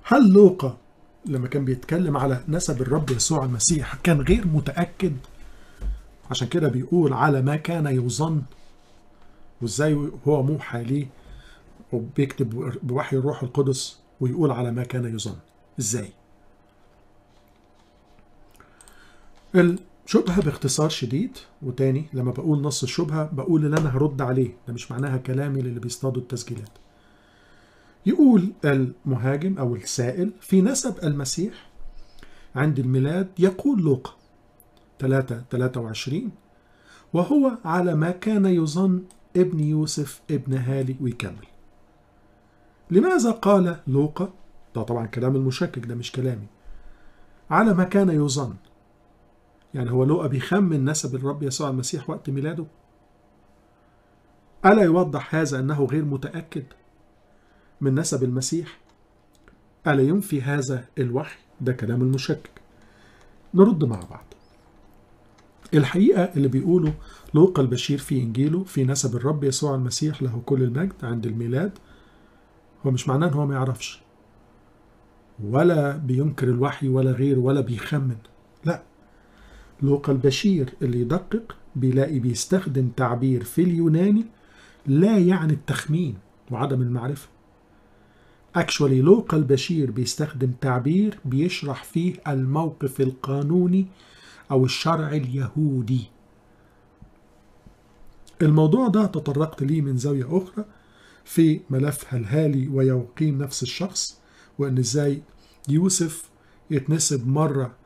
هل لوقا لما كان بيتكلم على نسب الرب يسوع المسيح كان غير متأكد عشان كده بيقول على ما كان يظن وازاي هو موحى ليه وبيكتب بوحي الروح القدس ويقول على ما كان يظن ازاي الشبهة باختصار شديد وتاني لما بقول نص الشبهة بقول اللي أنا هرد عليه ده مش معناها كلامي للي بيصطادوا التسجيلات يقول المهاجم أو السائل في نسب المسيح عند الميلاد يقول لوقا 3 23 وهو على ما كان يظن ابن يوسف ابن هالي ويكمل لماذا قال لوقا ده طبعا كلام المشكك ده مش كلامي على ما كان يظن يعني هو لوقا بيخمن نسب الرب يسوع المسيح وقت ميلاده ألا يوضح هذا أنه غير متأكد من نسب المسيح ألا ينفي هذا الوحي ده كلام المشكك نرد مع بعض الحقيقة اللي بيقوله لوقا البشير في إنجيله في نسب الرب يسوع المسيح له كل المجد عند الميلاد هو مش معناه ان هو ما يعرفش ولا بينكر الوحي ولا غير ولا بيخمن لا لوقا البشير اللي يدقق بيلاقي بيستخدم تعبير في اليوناني لا يعني التخمين وعدم المعرفة اكشولي لوقا البشير بيستخدم تعبير بيشرح فيه الموقف القانوني او الشرع اليهودي الموضوع ده تطرقت ليه من زاوية أخرى في ملف هلهالي ويوقيم نفس الشخص وان ازاي يوسف يتنسب مرة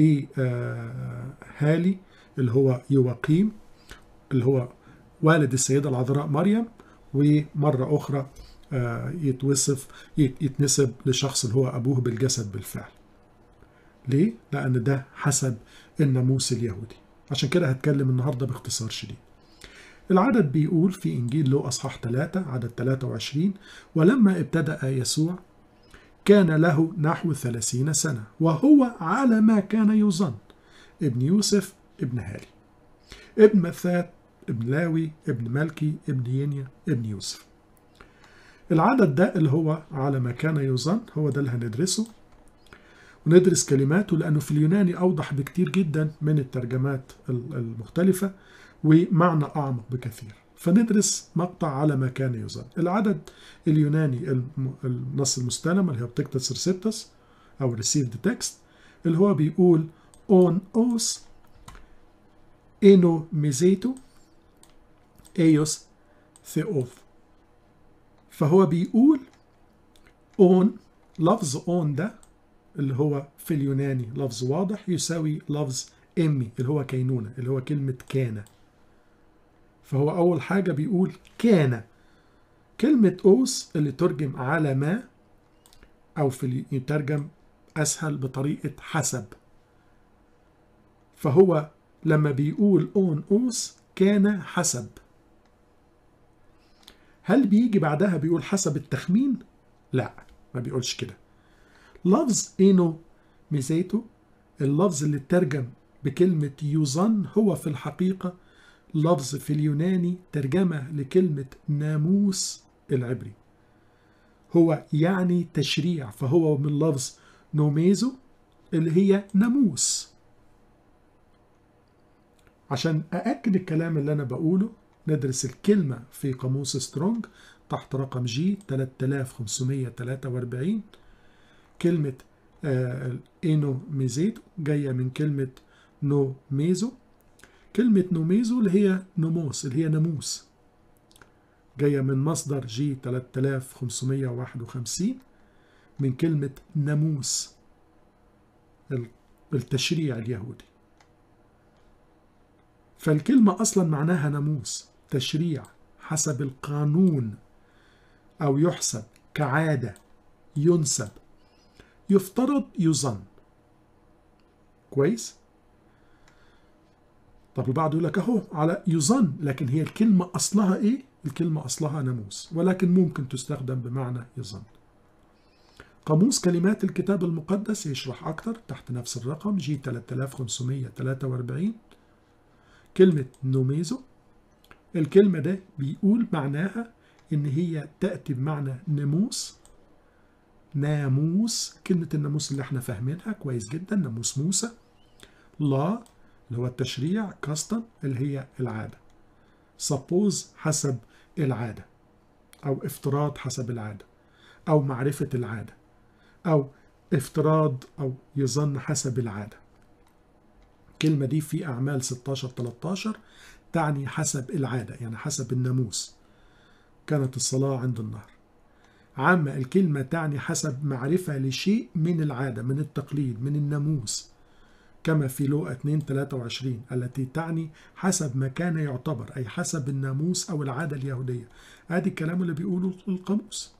لهالي اللي هو يوقيم اللي هو والد السيدة العذراء مريم ومرة أخرى يتوصف يتنسب لشخص اللي هو أبوه بالجسد بالفعل ليه؟ لأن ده حسب الناموس اليهودي عشان كده هتكلم النهاردة باختصار شديد العدد بيقول في إنجيل لو أصحاح 3 عدد 23 ولما ابتدأ يسوع كان له نحو ثلاثين سنة وهو على ما كان يظن ابن يوسف ابن هالي ابن مثات ابن لاوي ابن ملكي ابن ينيا ابن يوسف العدد ده اللي هو على ما كان يظن هو ده اللي هندرسه وندرس كلماته لأنه في اليوناني أوضح بكتير جدا من الترجمات المختلفة ومعنى أعمق بكثير فندرس مقطع على ما كان يظن العدد اليوناني النص المستلم اللي هو بتكتس ريسيبتس أو received text اللي هو بيقول on os eno mizeto eios theof فهو بيقول on لفظ on ده اللي هو في اليوناني لفظ واضح يساوي لفظ امي اللي هو كينونة اللي هو كلمة كان فهو أول حاجة بيقول كان كلمة أوس اللي ترجم على ما أو في يترجم أسهل بطريقة حسب فهو لما بيقول أون أوس كان حسب هل بيجي بعدها بيقول حسب التخمين؟ لا ما بيقولش كده لفظ إنو ميزيتو اللفظ اللي اترجم بكلمة يظن هو في الحقيقة لفظ في اليوناني ترجمة لكلمة ناموس العبري هو يعني تشريع فهو من لفظ نوميزو اللي هي ناموس عشان أأكد الكلام اللي أنا بقوله ندرس الكلمة في قاموس سترونج تحت رقم جي 3543 كلمة آه إنو ميزيتو جاية من كلمة نو ميزو كلمة نوميزو اللي هي نوموس اللي هي ناموس جاية من مصدر جي 3551 من كلمة ناموس التشريع اليهودي فالكلمة أصلا معناها ناموس تشريع حسب القانون أو يحسب كعادة ينسب يفترض يظن كويس طب البعض يقول لك اهو على يظن لكن هي الكلمة أصلها إيه؟ الكلمة أصلها ناموس ولكن ممكن تستخدم بمعنى يظن قاموس كلمات الكتاب المقدس يشرح أكتر تحت نفس الرقم جي 3543 كلمة نوميزو الكلمة ده بيقول معناها إن هي تأتي بمعنى ناموس ناموس كلمة الناموس اللي احنا فاهمينها كويس جدا ناموس موسى لا اللي هو التشريع كاستم اللي هي العادة suppose حسب العادة أو افتراض حسب العادة أو معرفة العادة أو افتراض أو يظن حسب العادة الكلمة دي في أعمال 16-13 تعني حسب العادة يعني حسب الناموس كانت الصلاة عند النهر عامة الكلمة تعني حسب معرفة لشيء من العادة من التقليد من الناموس كما في لوقا 2 23 التي تعني حسب ما كان يعتبر أي حسب الناموس أو العادة اليهودية هذا الكلام اللي بيقوله القاموس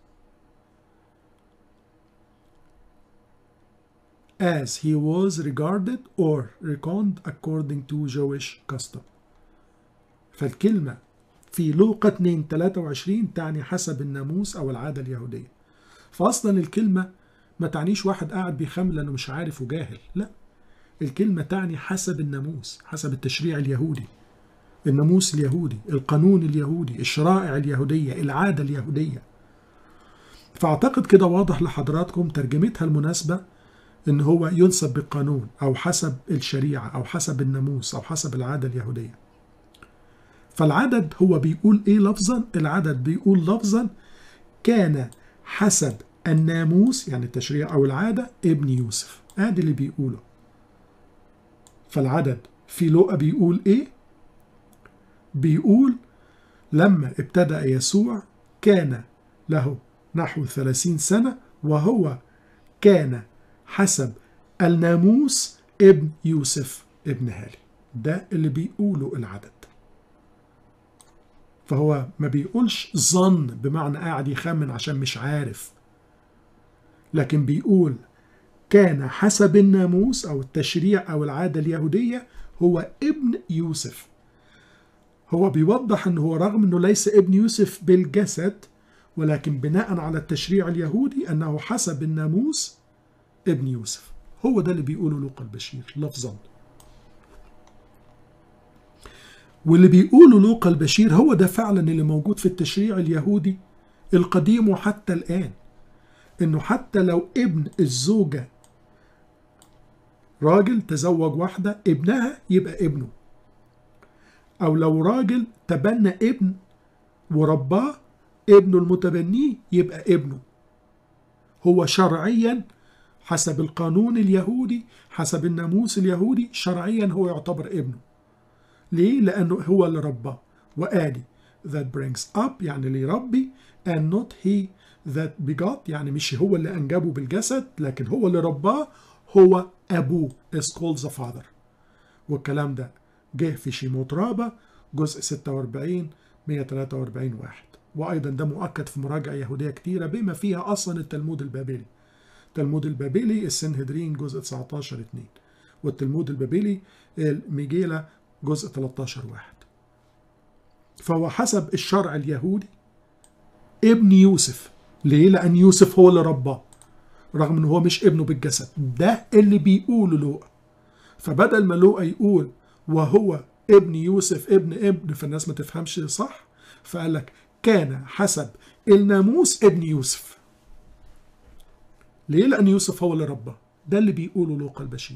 as he was regarded or reckoned according to Jewish custom فالكلمة في لوقا 2 23 تعني حسب الناموس أو العادة اليهودية فأصلا الكلمة ما تعنيش واحد قاعد بيخمل لأنه مش عارف وجاهل لا الكلمة تعني حسب الناموس حسب التشريع اليهودي الناموس اليهودي القانون اليهودي الشرائع اليهودية العادة اليهودية فأعتقد كده واضح لحضراتكم ترجمتها المناسبة إن هو ينسب بالقانون أو حسب الشريعة أو حسب الناموس أو حسب العادة اليهودية فالعدد هو بيقول إيه لفظا العدد بيقول لفظا كان حسب الناموس يعني التشريع أو العادة ابن يوسف ادي اللي بيقوله فالعدد في لوقا بيقول ايه بيقول لما ابتدأ يسوع كان له نحو ثلاثين سنة وهو كان حسب الناموس ابن يوسف ابن هالي ده اللي بيقوله العدد فهو ما بيقولش ظن بمعنى قاعد يخمن عشان مش عارف لكن بيقول كان حسب الناموس أو التشريع أو العادة اليهودية هو ابن يوسف هو بيوضح أنه هو رغم أنه ليس ابن يوسف بالجسد ولكن بناء على التشريع اليهودي أنه حسب الناموس ابن يوسف هو ده اللي بيقوله لوقا البشير لفظا واللي بيقوله لوقا البشير هو ده فعلا اللي موجود في التشريع اليهودي القديم وحتى الآن انه حتى لو ابن الزوجة راجل تزوج واحدة ابنها يبقى ابنه او لو راجل تبنى ابن ورباه ابنه المتبنيه يبقى ابنه هو شرعيا حسب القانون اليهودي حسب الناموس اليهودي شرعيا هو يعتبر ابنه ليه؟ لأنه هو اللي رباه وآدي that brings up يعني اللي يربي and not he that begot يعني مش هو اللي أنجبه بالجسد لكن هو اللي رباه هو أبوه is called the father والكلام ده جه في شيموت رابا جزء 46 143 واحد وأيضا ده مؤكد في مراجع يهودية كتيرة بما فيها أصلا التلمود البابلي التلمود البابلي السنهدرين جزء 19 2 والتلمود البابلي الميجيلا جزء 13 واحد فهو حسب الشرع اليهودي ابن يوسف ليه؟ لأن يوسف هو اللي رباه رغم ان هو مش ابنه بالجسد ده اللي بيقوله لوقا فبدل ما لوقا يقول وهو ابن يوسف ابن ابن فالناس ما تفهمش صح فقال لك كان حسب الناموس ابن يوسف ليه؟ لأن يوسف هو اللي رباه ده اللي بيقوله لوقا البشير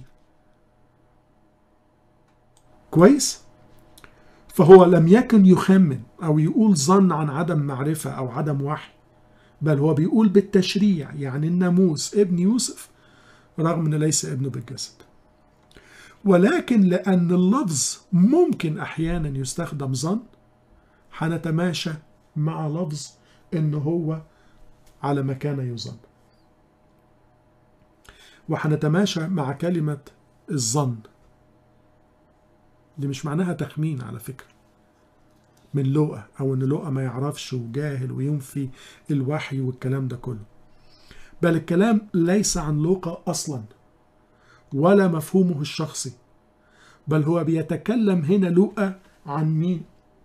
كويس؟ فهو لم يكن يخمن أو يقول ظن عن عدم معرفة أو عدم وحي بل هو بيقول بالتشريع يعني الناموس ابن يوسف رغم أنه ليس ابنه بالجسد ولكن لأن اللفظ ممكن أحيانا يستخدم ظن هنتماشى مع لفظ أنه هو على ما كان يظن وهنتماشى مع كلمة الظن دي مش معناها تخمين على فكرة من لوقا أو إن لوقا ما يعرفش وجاهل وينفي الوحي والكلام ده كله بل الكلام ليس عن لوقا أصلا ولا مفهومه الشخصي بل هو بيتكلم هنا لوقا عن مين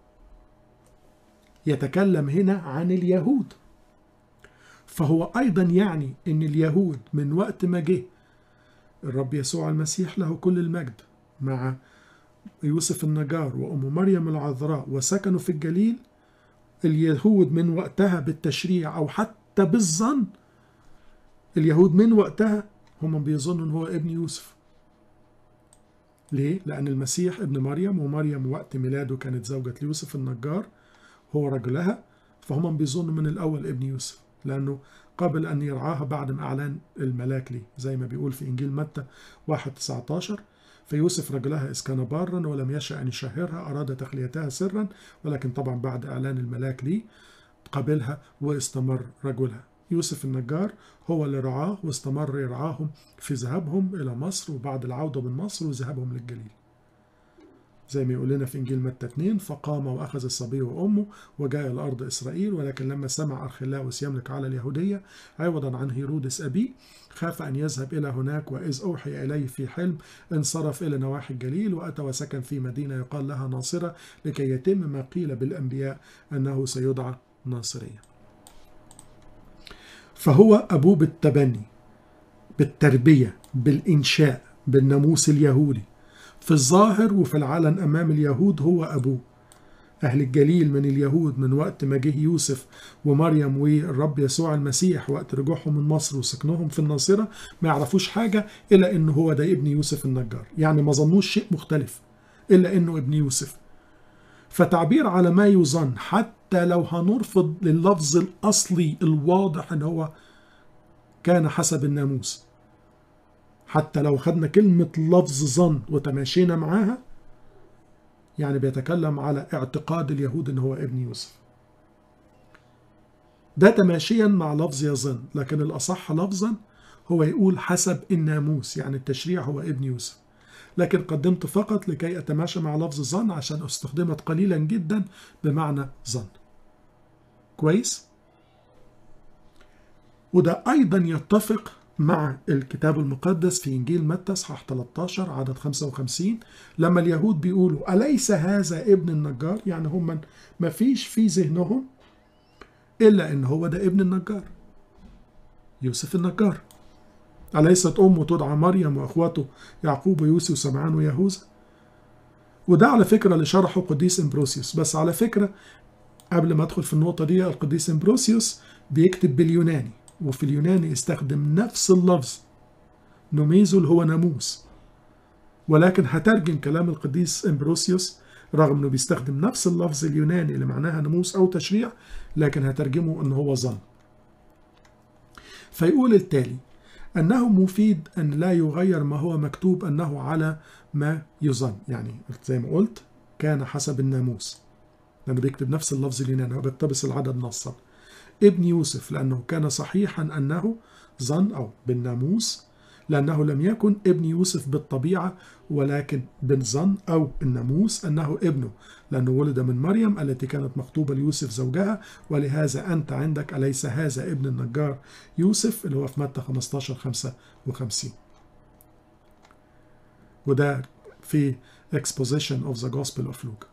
يتكلم هنا عن اليهود فهو أيضا يعني أن اليهود من وقت ما جه الرب يسوع المسيح له كل المجد مع يوسف النجار وأم مريم العذراء وسكنوا في الجليل اليهود من وقتها بالتشريع أو حتى بالظن اليهود من وقتها هم بيظنوا ان هو ابن يوسف ليه؟ لأن المسيح ابن مريم ومريم وقت ميلاده كانت زوجة يوسف النجار هو رجلها فهم بيظنوا من الأول ابن يوسف لأنه قبل أن يرعاها بعد ما أعلن الملاك ليه زي ما بيقول في إنجيل متى 1 19 فيوسف رجلها إذ كان بارا ولم يشأ أن يشهرها أراد تخليتها سرا ولكن طبعا بعد إعلان الملاك ليه قبلها واستمر رجلها يوسف النجار هو اللي رعاه واستمر يرعاهم في ذهابهم إلى مصر وبعد العودة من مصر وذهابهم للجليل زي ما يقول لنا في إنجيل متى 2 فقام وأخذ الصبي وأمه وجاء إلى أرض إسرائيل ولكن لما سمع أرخلاوس يملك على اليهودية عوضا عن هيرودس أبيه خاف أن يذهب إلى هناك وإذ أوحي إليه في حلم انصرف إلى نواحي الجليل وأتى وسكن في مدينة يقال لها ناصرة لكي يتم ما قيل بالأنبياء أنه سيدعى ناصريا فهو أبوه بالتبني بالتربية بالإنشاء بالناموس اليهودي في الظاهر وفي العلن أمام اليهود هو أبوه أهل الجليل من اليهود من وقت ما جه يوسف ومريم والرب يسوع المسيح وقت رجوعهم من مصر وسكنهم في الناصرة ما يعرفوش حاجة إلا إنه هو ده ابن يوسف النجار يعني ما ظنوش شيء مختلف إلا إنه ابن يوسف فتعبير على ما يظن حتى لو هنرفض لللفظ الأصلي الواضح إن هو كان حسب الناموس حتى لو خدنا كلمة لفظ ظن وتماشينا معاها يعني بيتكلم على اعتقاد اليهود ان هو ابن يوسف ده تماشيا مع لفظ يظن لكن الأصح لفظا هو يقول حسب الناموس يعني التشريع هو ابن يوسف لكن قدمت فقط لكي أتماشى مع لفظ ظن عشان استخدمت قليلا جدا بمعنى ظن كويس وده أيضا يتفق مع الكتاب المقدس في إنجيل متى اصحاح 13 عدد 55 لما اليهود بيقولوا أليس هذا ابن النجار يعني هم ما فيش في ذهنهم إلا إن هو ده ابن النجار يوسف النجار أليست أمه تدعى مريم وأخواته يعقوب ويوسف وسمعان ويهوذا وده على فكرة اللي شرحه قديس إمبروسيوس بس على فكرة قبل ما أدخل في النقطة دي القديس إمبروسيوس بيكتب باليوناني وفي اليوناني يستخدم نفس اللفظ نوميزو اللي هو ناموس ولكن هترجم كلام القديس امبروسيوس رغم انه بيستخدم نفس اللفظ اليوناني اللي معناها ناموس او تشريع لكن هترجمه ان هو ظن فيقول التالي انه مفيد ان لا يغير ما هو مكتوب انه على ما يظن يعني زي ما قلت كان حسب الناموس لانه بيكتب نفس اللفظ اليوناني هو بيقتبس العدد نصا ابن يوسف لأنه كان صحيحا أنه ظن أو بالناموس لأنه لم يكن ابن يوسف بالطبيعة ولكن بالظن أو الناموس أنه ابنه لأنه ولد من مريم التي كانت مخطوبة ليوسف زوجها ولهذا أنت عندك أليس هذا ابن النجار يوسف اللي هو في متى 15 55 وده في Exposition of the Gospel of Luke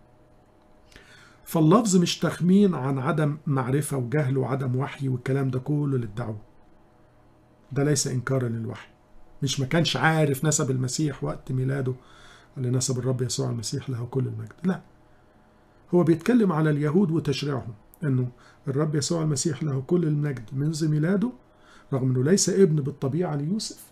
فاللفظ مش تخمين عن عدم معرفة وجهل وعدم وحي والكلام ده كله للدعوة ده ليس إنكارا للوحي مش ما كانش عارف نسب المسيح وقت ميلاده اللي نسب الرب يسوع المسيح له كل المجد لا هو بيتكلم على اليهود وتشريعهم انه الرب يسوع المسيح له كل المجد منذ ميلاده رغم انه ليس ابن بالطبيعة ليوسف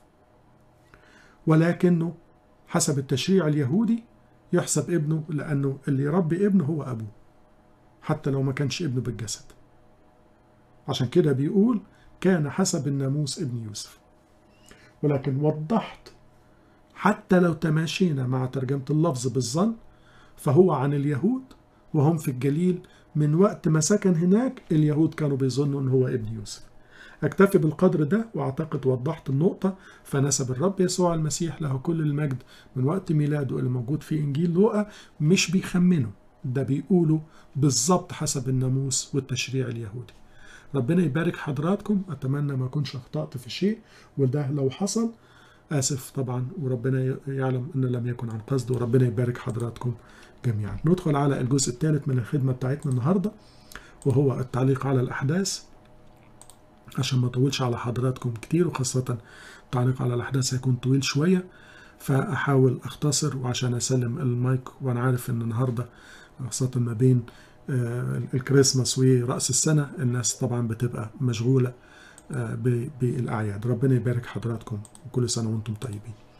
ولكنه حسب التشريع اليهودي يحسب ابنه لأنه اللي يربي ابنه هو أبوه حتى لو ما كانش ابنه بالجسد عشان كده بيقول كان حسب الناموس ابن يوسف ولكن وضحت حتى لو تماشينا مع ترجمة اللفظ بالظن فهو عن اليهود وهم في الجليل من وقت ما سكن هناك اليهود كانوا بيظنوا ان هو ابن يوسف اكتفي بالقدر ده واعتقد وضحت النقطة فنسب الرب يسوع المسيح له كل المجد من وقت ميلاده اللي موجود في انجيل لوقا مش بيخمنه ده بيقولوا بالظبط حسب الناموس والتشريع اليهودي ربنا يبارك حضراتكم أتمنى ما أكونش أخطأت في شيء وده لو حصل آسف طبعا وربنا يعلم أن لم يكن عن قصد وربنا يبارك حضراتكم جميعا ندخل على الجزء الثالث من الخدمة بتاعتنا النهاردة وهو التعليق على الأحداث عشان ما أطولش على حضراتكم كتير وخاصة التعليق على الأحداث هيكون طويل شوية فأحاول أختصر وعشان أسلم المايك وأنا عارف إن النهاردة خاصة ما بين الكريسماس ورأس السنة الناس طبعا بتبقى مشغولة بالاعياد ربنا يبارك حضراتكم وكل سنه وانتم طيبين